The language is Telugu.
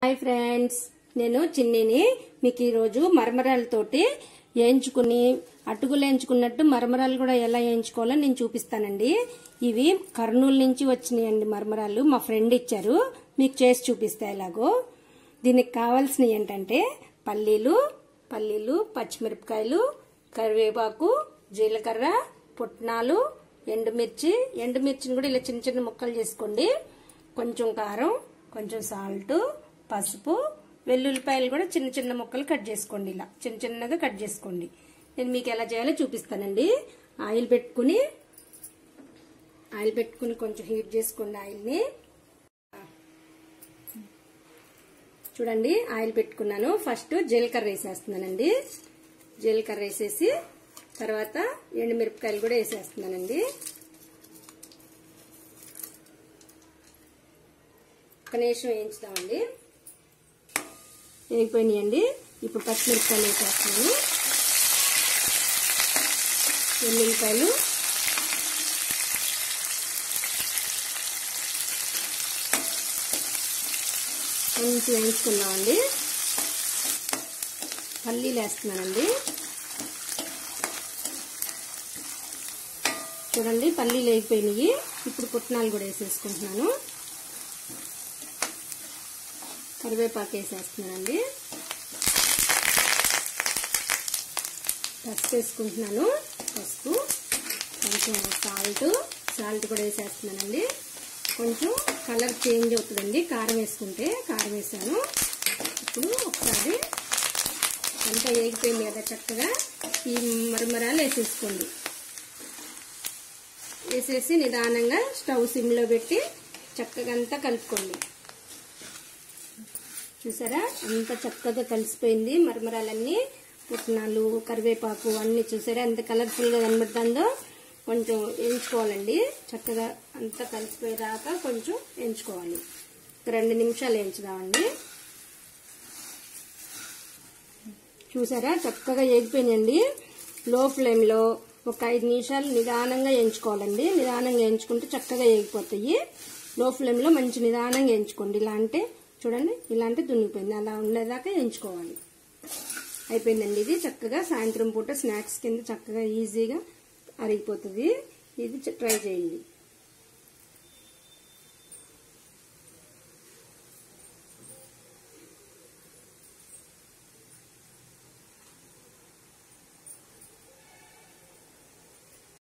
హాయ్ ఫ్రెండ్స్ నేను చిన్నిని మీకు ఈరోజు మరమరాలతోటి వేయించుకుని అటుకులు వేయించుకున్నట్టు మరమరాలు కూడా ఎలా వేయించుకోవాలో నేను చూపిస్తానండి ఇవి కర్నూలు నుంచి వచ్చినాయండి మరమరాలు మా ఫ్రెండ్ ఇచ్చారు మీకు చేసి చూపిస్తా ఎలాగో దీనికి కావాల్సినవి ఏంటంటే పల్లీలు పల్లీలు పచ్చిమిరపకాయలు కరివేపాకు జీలకర్ర పుట్నాలు ఎండుమిర్చి ఎండుమిర్చిని కూడా ఇలా చిన్న చిన్న ముక్కలు చేసుకోండి కొంచెం కారం కొంచెం సాల్ట్ పసుపు వెల్లుల్లిపాయలు కూడా చిన్న చిన్న ముక్కలు కట్ చేసుకోండి ఇలా చిన్న చిన్నగా కట్ చేసుకోండి నేను మీకు ఎలా చేయాలో చూపిస్తానండి ఆయిల్ పెట్టుకుని ఆయిల్ పెట్టుకుని కొంచెం హీట్ చేసుకోండి ఆయిల్ని చూడండి ఆయిల్ పెట్టుకున్నాను ఫస్ట్ జీలకర్ర వేసేస్తున్నానండి జీలకర్ర వేసేసి తర్వాత ఎండుమిరపకాయలు కూడా వేసేస్తున్నానండి ఒక నిమిషం వేయించుదామండి వేగిపోయినాయండి ఇప్పుడు పచ్చిమిరపకాయలు వేసేస్తున్నాను వెల్లుల్లిపాయలు కొంచెం వేయించుకుందామండి పల్లీలు వేస్తున్నానండి చూడండి పల్లీలు వేగిపోయినాయి ఇప్పుడు పుట్నాలు కూడా వేసేసుకుంటున్నాను కరివేపాకు వేసేస్తున్నానండి పసుపు వేసుకుంటున్నాను పసుపు కొంచెం సాల్ట్ సాల్ట్ కూడా వేసేస్తున్నానండి కొంచెం కలర్ చేంజ్ అవుతుందండి కారం వేసుకుంటే కారం వేసాను ఇప్పుడు ఒకసారి అంతా వేగిపోయింది కదా చక్కగా ఈ మరమరాలు వేసేసుకోండి వేసేసి నిదానంగా స్టవ్ సిమ్లో పెట్టి చక్కగా అంతా కలుపుకోండి చూసారా అంత చక్కగా కలిసిపోయింది మరమరాలన్నీ పుట్నాలు కరివేపాకు అన్ని చూసారా ఎంత కలర్ఫుల్గా కనబడుతుందో కొంచెం వేయించుకోవాలండి చక్కగా అంతా కలిసిపోయేదాకా కొంచెం వేయించుకోవాలి రెండు నిమిషాలు వేయించుదామండి చూసారా చక్కగా వేగిపోయినాయండి లో ఫ్లేమ్లో ఒక ఐదు నిమిషాలు నిదానంగా వేయించుకోవాలండి నిదానంగా వేయించుకుంటే చక్కగా వేగిపోతాయి లో ఫ్లేమ్లో మంచి నిదానంగా వేయించుకోండి ఇలా అంటే చూడండి ఇలా అంటే దున్నిపోయింది అలా ఉండేదాకా వేయించుకోవాలి అయిపోయిందండి ఇది చక్కగా సాయంత్రం పూట స్నాక్స్ కింద చక్కగా ఈజీగా అరిగిపోతుంది ఇది ట్రై చేయండి